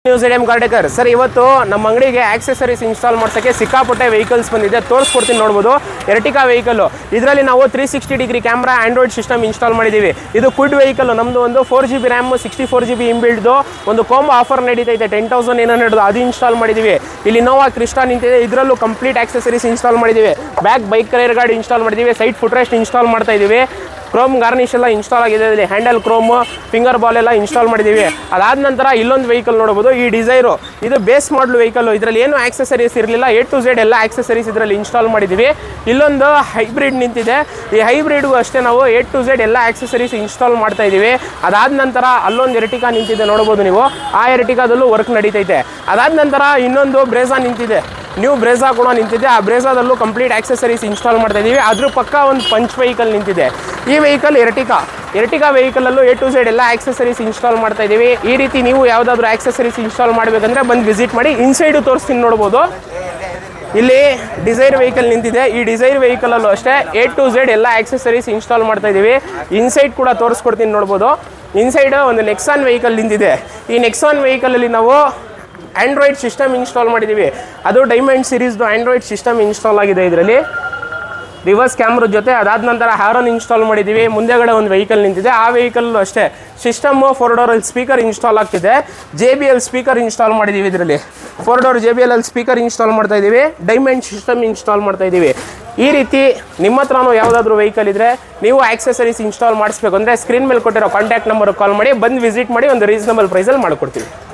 news ADM ಕಾರ್ಡೇಕರ್ sir ಇವತ್ತು ನಮ್ಮ ಅಂಗಡಿಗೆ ಆಕ್ಸೆಸರೀಸ್ ಇನ್ಸ್ಟಾಲ್ ಮಾಡ್ಸೋಕ್ಕೆ ಸಿಕ್ಕಾಪಟ್ಟೆ ವೆಹಿಕಲ್ಸ್ ಬಂದಿದೆ ತೋರಿಸ್ಕೊಡ್ತೀನಿ ನೋಡ್ಬೋದು ಎರ್ಟಿಕಾ ವೆಹಿಕಲ್ ಇದರಲ್ಲಿ ನಾವು three sixty degree camera Android system install ಮಾಡಿದ್ದೀವಿ ಇದು ಕ್ವಿಡ್ ವೆಹಿಕಲ್ ನಮ್ಮದು ಒಂದು four G B RAM sixty four G B ಇಂಬಿಲ್ಡ್ದು ಒಂದು ಕೋಂಬೋ ಆಫರ್ ನಡೀತೈತೆ ಟೆನ್ ತೌಸಂಡ್ ಏನೋ ನಡೆದು ಅದು ಇನ್ಸ್ಟಾಲ್ ಮಾಡಿದ್ದೀವಿ ಇಲ್ಲಿ ನೋವಾ ಕ್ರಿಸ್ಟಾ ನಿಂತಿದೆ ಇದರಲ್ಲೂ ಕಂಪ್ಲೀಟ್ ಆಕ್ಸೆಸರೀಸ್ ಇನ್ಸ್ಟಾಲ್ ಮಾಡಿದ್ದೀವಿ ಬ್ಯಾಕ್ ಬೈಕ್ ಕರಿಯರ್ ಗಾಡಿ ಇನ್ಸ್ಟಾಲ್ ಮಾಡಿದ್ದೀವಿ ಸೈಡ್ ಫುಟ್ರೆಸ್ಟ್ ಇನ್ಸ್ಟಾಲ್ ಮಾಡ್ತಾ ಇದ್ದೀವಿ ಕ್ರೋಮ್ ಗಾರ್ನಿಶ್ ಎಲ್ಲ ಇನ್ಸ್ಟಾಲ್ ಆಗಿದೆ ಇಲ್ಲಿ ಹ್ಯಾಂಡಲ್ ಕ್ರೋಮ್ ಫಿಂಗರ್ ಬಾಲ್ ಎಲ್ಲ ಇನ್ಸ್ಟಾಲ್ ಮಾಡಿದ್ದೀವಿ ಅದಾದ ನಂತರ ಇಲ್ಲೊಂದು ವೆಹಿಕಲ್ ನೋಡಬಹುದು ಈ ಡಿಸೈರು ಇದು ಬೇಸ್ ಮಾಡಲ್ ವೆಹಿಕಲ್ ಇದರಲ್ಲಿ ಏನು ಆಕ್ಸೆಸರೀಸ್ ಇರಲಿಲ್ಲ ಎ ಟು ಝೆಡ್ ಎಲ್ಲ ಆಕ್ಸೆಸರೀಸ್ ಇದರಲ್ಲಿ ಇನ್ಸ್ಟಾಲ್ ಮಾಡಿದ್ದೀವಿ ಇಲ್ಲೊಂದು ಹೈಬ್ರಿಡ್ ನಿಂತಿದೆ ಈ ಹೈಬ್ರಿಡ್ಗೂ ಅಷ್ಟೇ ನಾವು ಎ ಟು ಝೆಡ್ ಎಲ್ಲ ಆಕ್ಸೆಸರೀಸ್ ಇನ್ಸ್ಟಾಲ್ ಮಾಡ್ತಾ ಇದ್ದೀವಿ ಅದಾದ ನಂತರ ಅಲ್ಲೊಂದು ಎರ್ಟಿಕಾ ನಿಂತಿದೆ ನೋಡ್ಬೋದು ನೀವು ಆ ಎರ್ಟಿಕಾದಲ್ಲೂ ವರ್ಕ್ ನಡೀತೈತೆ ಅದಾದ ನಂತರ ಇನ್ನೊಂದು ಬ್ರೇಜಾ ನಿಂತಿದೆ ನ್ಯೂ ಬ್ರೇಜಾ ಕೂಡ ನಿಂತಿದೆ ಆ ಬ್ರೇಜಾದಲ್ಲೂ ಕಂಪ್ಲೀಟ್ ಆಕ್ಸೆಸರೀಸ್ ಇನ್ಸ್ಟಾಲ್ ಮಾಡ್ತಾ ಇದ್ದೀವಿ ಅದ್ರ ಪಕ್ಕ ಒಂದು ಪಂಚ್ ವೆಹಿಕಲ್ ನಿಂತಿದೆ ಈ ವೆಹಿಕಲ್ ಎರ್ಟಿಕಾ ಎರ್ಟಿಕಾ ವೆಹಿಕಲಲ್ಲೂ ಎ ಟು ಝೆಡ್ ಎಲ್ಲ ಆಕ್ಸೆಸರೀಸ್ ಇನ್ಸ್ಟಾಲ್ ಮಾಡ್ತಾ ಇದ್ದೀವಿ ಈ ರೀತಿ ನೀವು ಯಾವುದಾದ್ರೂ ಆಕ್ಸೆಸರೀಸ್ ಇನ್ಸ್ಟಾಲ್ ಮಾಡಬೇಕಂದ್ರೆ ಬಂದು ವಿಸಿಟ್ ಮಾಡಿ ಇನ್ಸೈಡು ತೋರಿಸ್ತೀನಿ ನೋಡ್ಬೋದು ಇಲ್ಲಿ ಡಿಸೈರ್ ವೆಹಿಕಲ್ ನಿಂತಿದೆ ಈ ಡಿಸೈರ್ ವೆಹಿಕಲಲ್ಲೂ ಅಷ್ಟೇ ಎ ಟು ಝೆಡ್ ಎಲ್ಲ ಆಕ್ಸೆಸರೀಸ್ ಇನ್ಸ್ಟಾಲ್ ಮಾಡ್ತಾ ಇದ್ದೀವಿ ಇನ್ಸೈಡ್ ಕೂಡ ತೋರಿಸ್ಕೊಡ್ತೀನಿ ನೋಡ್ಬೋದು ಇನ್ಸೈಡ್ ಒಂದು ನೆಕ್ಸಾನ್ ವೆಹಿಕಲ್ ನಿಂತಿದೆ ಈ ನೆಕ್ಸಾನ್ ವೆಹಿಕಲಲ್ಲಿ ನಾವು ಆಂಡ್ರಾಯ್ಡ್ ಸಿಸ್ಟಮ್ ಇನ್ಸ್ಟಾಲ್ ಮಾಡಿದ್ದೀವಿ ಅದು ಡೈಮಂಡ್ ಸಿರೀಸ್ದು ಆಂಡ್ರಾಯ್ಡ್ ಸಿಸ್ಟಮ್ ಇನ್ಸ್ಟಾಲ್ ಆಗಿದೆ ಇದರಲ್ಲಿ ರಿವರ್ಸ್ ಕ್ಯಾಮ್ರಾ ಜೊತೆ ಅದಾದ ನಂತರ ಹಾರನ್ ಇನ್ಸ್ಟಾಲ್ ಮಾಡಿದ್ದೀವಿ ಮುಂದೆಗಡೆ ಒಂದು ವೆಹಿಕಲ್ ನಿಂತಿದೆ ಆ ವೆಹಿಕಲ್ಲು ಅಷ್ಟೇ ಸಿಸ್ಟಮ್ಮು ಫೋರ್ ಡೋರಲ್ಲಿ ಸ್ಪೀಕರ್ ಇನ್ಸ್ಟಾಲ್ ಆಗ್ತಿದೆ J B L speaker install ಮಾಡಿದ್ದೀವಿ ಇದರಲ್ಲಿ four door J B L ಅಲ್ಲಿ ಸ್ಪೀಕರ್ ಇನ್ಸ್ಟಾಲ್ ಮಾಡ್ತಾ ಇದ್ದೀವಿ ಡೈಮಂಡ್ ಸಿಸ್ಟಮ್ ಇನ್ಸ್ಟಾಲ್ ಮಾಡ್ತಾ ಇದ್ದೀವಿ ಈ ರೀತಿ ನಿಮ್ಮ ಹತ್ರನೂ ಯಾವುದಾದ್ರೂ ವೆಹಿಕಲ್ ಇದ್ದರೆ ನೀವು ಆಕ್ಸೆಸರೀಸ್ ಇನ್ಸ್ಟಾಲ್ ಮಾಡಿಸ್ಬೇಕು ಅಂದರೆ ಸ್ಕ್ರೀನ್ ಮೇಲೆ ಕೊಟ್ಟಿರೋ ಕಾಂಟ್ಯಾಕ್ಟ್ ನಂಬರ್ ಕಾಲ್ ಮಾಡಿ ಬಂದು ವಿಸಿಟ್ ಮಾಡಿ ಒಂದು ರೀಸನಬಲ್ ಪ್ರೈಸಲ್ಲಿ ಮಾಡಿಕೊಡ್ತೀವಿ